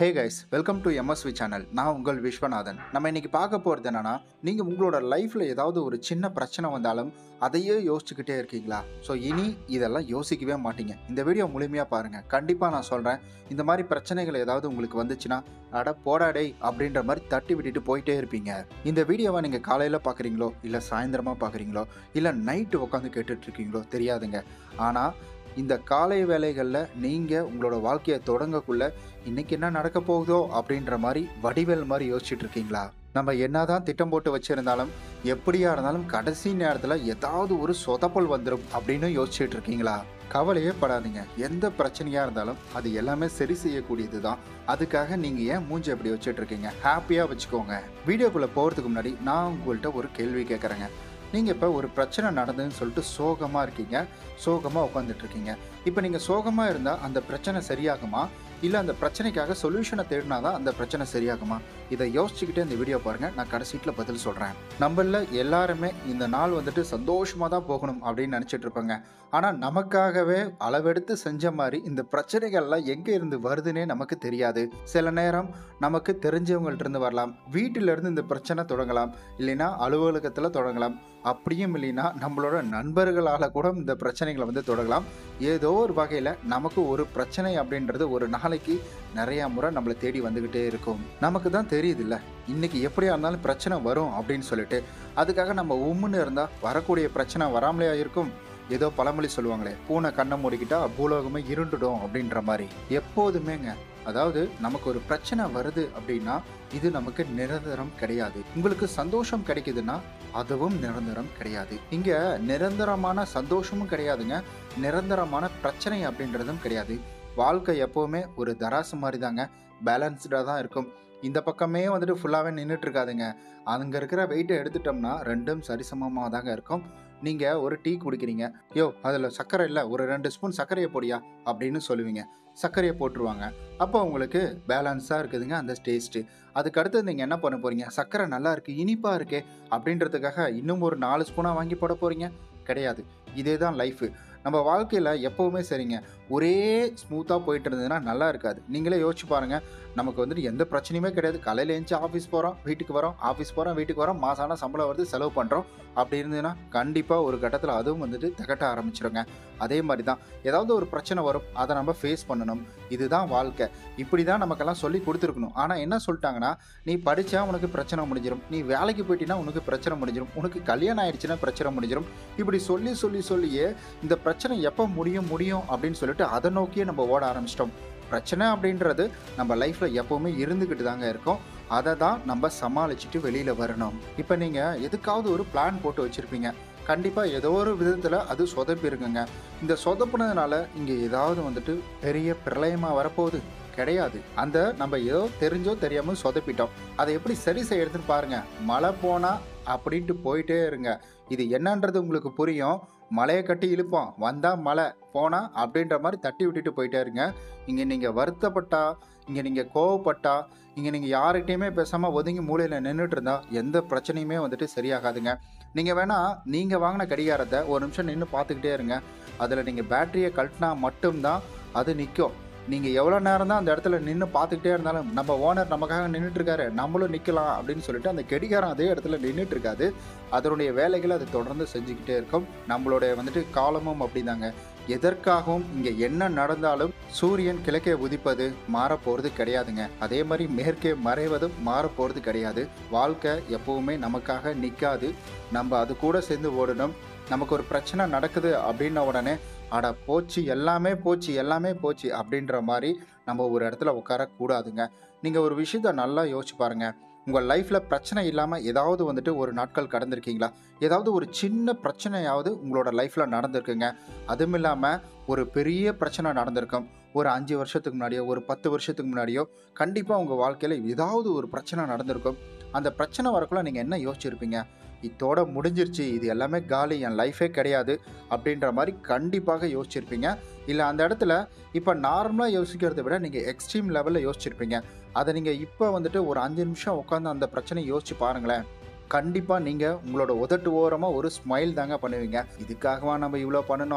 hey guys welcome to MSV channel நான் உங்கள் விஸ்வநாதன் நம்ம இன்னைக்கு பார்க்க போகிறது என்னன்னா நீங்கள் உங்களோட லைஃப்பில் ஏதாவது ஒரு சின்ன பிரச்சனை வந்தாலும் அதையே யோசிச்சுக்கிட்டே இருக்கீங்களா ஸோ இனி இதெல்லாம் யோசிக்கவே மாட்டீங்க இந்த வீடியோ முழுமையாக பாருங்கள் கண்டிப்பாக நான் சொல்கிறேன் இந்த மாதிரி பிரச்சனைகள் ஏதாவது உங்களுக்கு வந்துச்சுன்னா அட போடாடே அப்படின்ற மாதிரி தட்டி விட்டுட்டு போயிட்டே இருப்பீங்க இந்த வீடியோவை நீங்கள் காலையில் பார்க்குறீங்களோ இல்லை சாயந்தரமாக பார்க்குறீங்களோ இல்லை நைட்டு உட்காந்து கேட்டுட்டு இருக்கீங்களோ தெரியாதுங்க ஆனால் இந்த காலை வேலைகளில் நீங்கள் உங்களோட வாழ்க்கையை தொடங்கக்குள்ள இன்னைக்கு என்ன நடக்க போகுதோ அப்படின்ற மாதிரி வடிவேல் மாதிரி யோசிச்சுட்டு இருக்கீங்களா நம்ம என்னதான் திட்டம் போட்டு வச்சிருந்தாலும் எப்படியா இருந்தாலும் கடைசி நேரத்தில் ஏதாவது ஒரு சொதப்பல் வந்துடும் அப்படின்னு யோசிச்சுட்டு இருக்கீங்களா கவலையே படாதீங்க எந்த பிரச்சனையாக இருந்தாலும் அது எல்லாமே சரி செய்யக்கூடியது தான் அதுக்காக நீங்கள் ஏன் மூஞ்சி எப்படி வச்சுட்டு இருக்கீங்க ஹாப்பியாக வச்சுக்கோங்க வீடியோக்குள்ளே போகிறதுக்கு முன்னாடி நான் உங்கள்கிட்ட ஒரு கேள்வி கேட்குறேங்க நீங்கள் இப்போ ஒரு பிரச்சனை நடந்ததுன்னு சொல்லிட்டு சோகமாக இருக்கீங்க சோகமாக உட்காந்துட்டு இருக்கீங்க இப்போ நீங்கள் சோகமாக இருந்தால் அந்த பிரச்சனை சரியாகுமா இல்லை அந்த பிரச்சனைக்காக சொல்யூஷனை தேடினா தான் அந்த பிரச்சனை சரியாகுமா இதை யோசிச்சுக்கிட்டே இந்த வீடியோ பாருங்கள் நான் கடைசீட்டில் பதில் சொல்கிறேன் நம்மள எல்லாருமே இந்த நாள் வந்துட்டு சந்தோஷமாக தான் போகணும் அப்படின்னு நினச்சிட்டு இருப்பாங்க ஆனால் நமக்காகவே அளவெடுத்து செஞ்ச மாதிரி இந்த பிரச்சனைகள்லாம் எங்கே இருந்து வருதுன்னே நமக்கு தெரியாது சில நேரம் நமக்கு தெரிஞ்சவங்கள்ட்ட இருந்து வரலாம் வீட்டிலிருந்து இந்த பிரச்சனை தொடங்கலாம் இல்லைன்னா அலுவலகத்தில் தொடங்கலாம் அப்படியும் இல்லைன்னா நம்மளோட நண்பர்களால் கூட இந்த பிரச்சனைகளை வந்து தொடங்கலாம் ஏதோ ஒரு வகையில் நமக்கு ஒரு பிரச்சனை அப்படின்றது ஒரு நாளைக்கு நிறையா முறை நம்மளை தேடி வந்துக்கிட்டே இருக்கும் நமக்கு தான் தெரியுது இல்லை இன்னைக்கு எப்படியா இருந்தாலும் பிரச்சனை வரும் அப்படின்னு சொல்லிட்டு அதுக்காக நம்ம உம்முன்னு இருந்தால் வரக்கூடிய பிரச்சனை வராமலையா இருக்கும் ஏதோ பழமொழி சொல்லுவாங்களே பூனை கண்ணை மூடிக்கிட்டா பூலோகமே இருண்டுடும் அப்படின்ற மாதிரி எப்போதுமேங்க அதாவது நமக்கு ஒரு பிரச்சனை வருது அப்படின்னா இது நமக்கு நிரந்தரம் கிடையாது உங்களுக்கு சந்தோஷம் கிடைக்குதுன்னா அதுவும் நிரந்தரம் கிடையாது இங்க நிரந்தரமான சந்தோஷமும் கிடையாதுங்க நிரந்தரமான பிரச்சனை அப்படின்றதும் கிடையாது வாழ்க்கை எப்போவுமே ஒரு தராசு மாதிரி தாங்க பேலன்ஸ்டாக தான் இருக்கும் இந்த பக்கமே வந்துட்டு ஃபுல்லாகவே நின்றுட்டு இருக்காதுங்க அங்கே இருக்கிற வெயிட்டை எடுத்துட்டோம்னா ரெண்டும் சரிசமமாக தாங்க இருக்கும் நீங்கள் ஒரு டீ குடிக்கிறீங்க யோ அதில் சர்க்கரை இல்லை ஒரு ரெண்டு ஸ்பூன் சர்க்கரையை போடியா அப்படின்னு சொல்லுவீங்க சர்க்கரையை போட்டுருவாங்க அப்போ உங்களுக்கு பேலன்ஸாக இருக்குதுங்க அந்த டேஸ்ட்டு அதுக்கு அடுத்து நீங்கள் என்ன பண்ண போகிறீங்க சர்க்கரை நல்லா இருக்குது இனிப்பாக இருக்கே அப்படின்றதுக்காக இன்னும் ஒரு நாலு ஸ்பூனாக வாங்கி போட போகிறீங்க கிடையாது இதே தான் லைஃபு நம்ம வாழ்க்கையில் எப்போவுமே சரிங்க ஒரே ஸ்மூத்தாக போயிட்டு இருந்ததுன்னா நல்லா இருக்காது நீங்களே யோசிச்சு பாருங்கள் நமக்கு வந்துட்டு எந்த பிரச்சனையுமே கிடையாது காலையில் எழுந்துச்சு ஆஃபீஸ் போகிறோம் வீட்டுக்கு வரோம் ஆஃபீஸ் போகிறோம் வீட்டுக்கு வரோம் மாசான சம்பளம் வருது செலவு பண்ணுறோம் அப்படி இருந்ததுன்னா கண்டிப்பாக ஒரு கட்டத்தில் அதுவும் வந்துட்டு திகட்ட ஆரம்பிச்சிருங்க அதே மாதிரி தான் ஏதாவது ஒரு பிரச்சனை வரும் அதை நம்ம ஃபேஸ் பண்ணணும் இதுதான் வாழ்க்கை இப்படி தான் நமக்கெல்லாம் சொல்லி கொடுத்துருக்கணும் ஆனால் என்ன சொல்லிட்டாங்கன்னா நீ படித்தா உனக்கு பிரச்சனை முடிஞ்சிடும் நீ வேலைக்கு போயிட்டீங்கன்னா உனக்கு பிரச்சனை முடிஞ்சிடும் உனக்கு கல்யாணம் ஆயிடுச்சுன்னா பிரச்சனை முடிஞ்சிடும் இப்படி சொல்லி சொல்லி சொல்லியே இந்த பிரச்சனை எப்போ முடியும் முடியும் அப்படின்னு சொல்லிட்டு அதை நோக்கியே நம்ம ஓட ஆரம்பிச்சிட்டோம் பிரச்சனை அப்படின்றது நம்ம லைஃப்பில் எப்போவுமே இருந்துக்கிட்டு தாங்க இருக்கும் அதை தான் நம்ம சமாளிச்சுட்டு வெளியில் வரணும் இப்போ நீங்கள் எதுக்காவது ஒரு பிளான் போட்டு வச்சுருப்பீங்க கண்டிப்பாக ஏதோ ஒரு விதத்தில் அது சொதப்பிருக்குங்க இந்த சொதப்புனதுனால இங்கே ஏதாவது வந்துட்டு பெரிய பிரளயமாக வரப்போகுது கிடையாது அந்த நம்ம ஏதோ தெரிஞ்சோ தெரியாமல் சொதப்பிட்டோம் அதை எப்படி சரி செய்யறதுன்னு பாருங்க மழை போனால் அப்படின்ட்டு போயிட்டே இருங்க இது என்னன்றது உங்களுக்கு புரியும் மலையை கட்டி இழுப்போம் வந்தால் மழை போனால் அப்படின்ற மாதிரி தட்டி விட்டுட்டு போயிட்டே இருங்க இங்கே நீங்கள் வருத்தப்பட்டா இங்கே நீங்கள் கோவப்பட்டா இங்கே நீங்கள் யார்கிட்டையுமே பேசாமல் ஒதுங்கி மூலையில் நின்றுட்டு இருந்தா எந்த பிரச்சனையுமே வந்துட்டு சரியாகாதுங்க நீங்கள் வேணால் நீங்கள் வாங்கின கடிகாரத்தை ஒரு நிமிஷம் நின்று பார்த்துக்கிட்டே இருங்க அதில் நீங்கள் பேட்டரியை கழட்டினா மட்டும்தான் அது நிற்கும் நீங்கள் எவ்வளோ நேரம் தான் அந்த இடத்துல நின்று பார்த்துக்கிட்டே இருந்தாலும் நம்ம ஓனர் நமக்காக நின்றுட்டு இருக்காரு நம்மளும் நிற்கலாம் அப்படின்னு சொல்லிட்டு அந்த கடிகாரம் அதே இடத்துல நின்றுட்டு இருக்காது அதனுடைய வேலைகளை அது தொடர்ந்து செஞ்சுக்கிட்டே இருக்கும் நம்மளுடைய வந்துட்டு காலமும் அப்படிதாங்க எதற்காகவும் இங்கே என்ன நடந்தாலும் சூரியன் கிழக்கே உதிப்பது மாறப்போகிறது கிடையாதுங்க அதே மாதிரி மேற்கே மறைவதும் மாறப்போகிறது கிடையாது வாழ்க்கை எப்பவுமே நமக்காக நிற்காது நம்ம அது கூட சேர்ந்து ஓடணும் நமக்கு ஒரு பிரச்சனை நடக்குது அப்படின்ன உடனே அட போச்சு எல்லாமே போச்சு எல்லாமே போச்சு அப்படின்ற மாதிரி நம்ம ஒரு இடத்துல உட்காரக்கூடாதுங்க நீங்கள் ஒரு விஷயத்த நல்லா யோசிச்சு பாருங்க உங்கள் லைஃப்பில் பிரச்சனை இல்லாமல் ஏதாவது வந்துட்டு ஒரு நாட்கள் கடந்திருக்கீங்களா ஏதாவது ஒரு சின்ன பிரச்சனையாவது உங்களோட லைஃப்பில் நடந்திருக்குங்க அதுவும் இல்லாமல் ஒரு பெரிய பிரச்சனை நடந்திருக்கும் ஒரு அஞ்சு வருஷத்துக்கு முன்னாடியோ ஒரு பத்து வருஷத்துக்கு முன்னாடியோ கண்டிப்பாக உங்கள் வாழ்க்கையில் ஏதாவது ஒரு பிரச்சனை நடந்திருக்கும் அந்த பிரச்சனை வரக்குள்ள நீங்கள் என்ன யோசிச்சிருப்பீங்க இதோட முடிஞ்சிருச்சு இது எல்லாமே காலி என் லைஃபே கிடையாது அப்படின்ற மாதிரி கண்டிப்பாக யோசிச்சிருப்பீங்க இல்லை அந்த இடத்துல இப்போ நார்மலாக யோசிக்கிறத விட நீங்கள் எக்ஸ்ட்ரீம் லெவலில் யோசிச்சிருப்பீங்க அதை நீங்கள் இப்போ வந்துட்டு ஒரு அஞ்சு நிமிஷம் உட்காந்து அந்த பிரச்சனையை யோசிச்சு பாருங்களேன் கண்டிப்பாக நீங்கள் உங்களோட உதட்டு ஓரமாக ஒரு ஸ்மைல் தாங்க பண்ணுவீங்க இதுக்காகவா நம்ம இவ்வளோ பண்ணணும்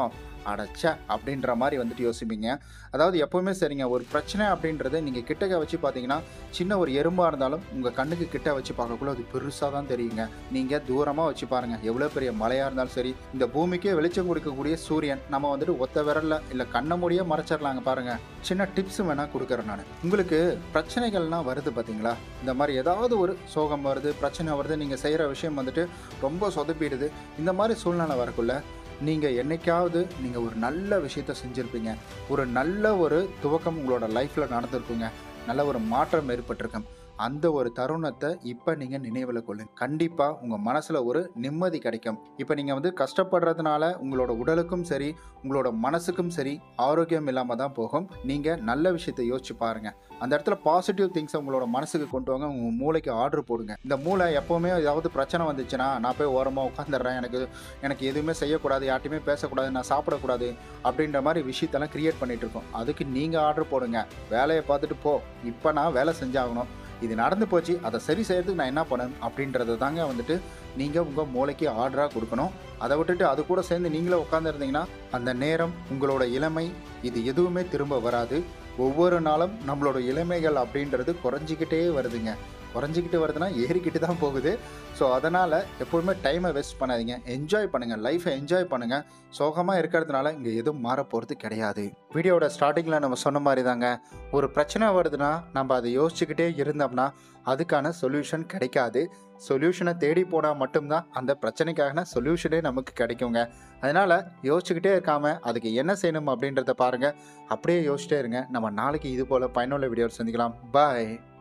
அடைச்சா அப்படின்ற மாதிரி வந்துட்டு யோசிப்பீங்க அதாவது எப்போவுமே சரிங்க ஒரு பிரச்சனை அப்படின்றது நீங்கள் கிட்டக்க வச்சு பார்த்தீங்கன்னா சின்ன ஒரு எறும்பாக இருந்தாலும் உங்கள் கண்ணுக்கு கிட்ட வச்சு பார்க்கக்குள்ள அது பெருசாக தான் தெரியுங்க நீங்கள் தூரமாக வச்சு பாருங்கள் எவ்வளோ பெரிய மலையாக இருந்தாலும் சரி இந்த பூமிக்கே வெளிச்சம் கொடுக்கக்கூடிய சூரியன் நம்ம வந்துட்டு ஒத்த விரல்ல இல்லை கண்ண முடிய மறைச்சிடலாங்க பாருங்கள் சின்ன டிப்ஸ் வேணால் கொடுக்குறேன் நான் உங்களுக்கு பிரச்சனைகள்லாம் வருது பார்த்தீங்களா இந்த மாதிரி ஏதாவது ஒரு சோகம் வருது பிரச்சனை வருது நீங்கள் செய்கிற விஷயம் வந்துட்டு ரொம்ப சொதப்பிடுது இந்த மாதிரி சூழ்நிலை வரக்குள்ள நீங்கள் என்னைக்காவது நீங்கள் ஒரு நல்ல விஷயத்த செஞ்சுருப்பீங்க ஒரு நல்ல ஒரு துவக்கம் உங்களோட லைஃப்பில் நடந்திருக்குங்க நல்ல ஒரு மாற்றம் ஏற்பட்டிருக்கும் அந்த ஒரு தருணத்தை இப்போ நீங்கள் நினைவில் கொள்ளுங்க கண்டிப்பாக உங்கள் மனசில் ஒரு நிம்மதி கிடைக்கும் இப்போ நீங்கள் வந்து கஷ்டப்படுறதுனால உங்களோட உடலுக்கும் சரி உங்களோட மனசுக்கும் சரி ஆரோக்கியம் இல்லாமல் தான் போகும் நீங்கள் நல்ல விஷயத்தை யோசிச்சு பாருங்கள் அந்த இடத்துல பாசிட்டிவ் திங்ஸை உங்களோட மனசுக்கு கொண்டு வாங்க உங்கள் மூளைக்கு ஆர்டர் போடுங்க இந்த மூளை எப்போவுமே ஏதாவது பிரச்சனை வந்துச்சுன்னா நான் போய் ஓரமாக உட்காந்துடுறேன் எனக்கு எனக்கு எதுவுமே செய்யக்கூடாது யார்ட்டையுமே பேசக்கூடாது நான் சாப்பிடக்கூடாது அப்படின்ற மாதிரி விஷயத்தெல்லாம் கிரியேட் பண்ணிட்டு இருக்கோம் அதுக்கு நீங்கள் ஆர்டர் போடுங்க வேலையை பார்த்துட்டு போ இப்போ நான் வேலை செஞ்சாகணும் இது நடந்து போச்சு அதை சரி செய்யறதுக்கு நான் என்ன பண்ணணும் அப்படின்றது தாங்க வந்துட்டு நீங்கள் உங்கள் மூளைக்கு ஆர்டராக கொடுக்கணும் அதை விட்டுட்டு அது கூட சேர்ந்து நீங்களே உட்காந்துருந்தீங்கன்னா அந்த நேரம் உங்களோட இளமை இது எதுவுமே திரும்ப வராது ஒவ்வொரு நாளும் நம்மளோட இளமைகள் அப்படின்றது குறைஞ்சிக்கிட்டே வருதுங்க குறைஞ்சிக்கிட்டு வருதுன்னா ஏறிக்கிட்டு தான் போகுது ஸோ அதனால் எப்போதுமே டைமை வேஸ்ட் பண்ணாதீங்க என்ஜாய் பண்ணுங்கள் லைஃப்பை என்ஜாய் பண்ணுங்கள் சோகமாக இருக்கிறதுனால இங்கே எதுவும் மாற போகிறது கிடையாது வீடியோட ஸ்டார்டிங்கில் நம்ம சொன்ன மாதிரி தாங்க ஒரு பிரச்சனை வருதுன்னா நம்ம அதை யோசிச்சுக்கிட்டே இருந்தோம்னா அதுக்கான சொல்யூஷன் கிடைக்காது சொல்யூஷனை தேடி போனால் மட்டும்தான் அந்த பிரச்சனைக்கான சொல்யூஷனே நமக்கு கிடைக்குங்க அதனால் யோசிச்சுக்கிட்டே இருக்காமல் அதுக்கு என்ன செய்யணும் அப்படின்றத பாருங்கள் அப்படியே யோசிச்சிட்டே இருங்க நம்ம நாளைக்கு இது போல் பயனுள்ள வீடியோ சந்திக்கலாம் பாய்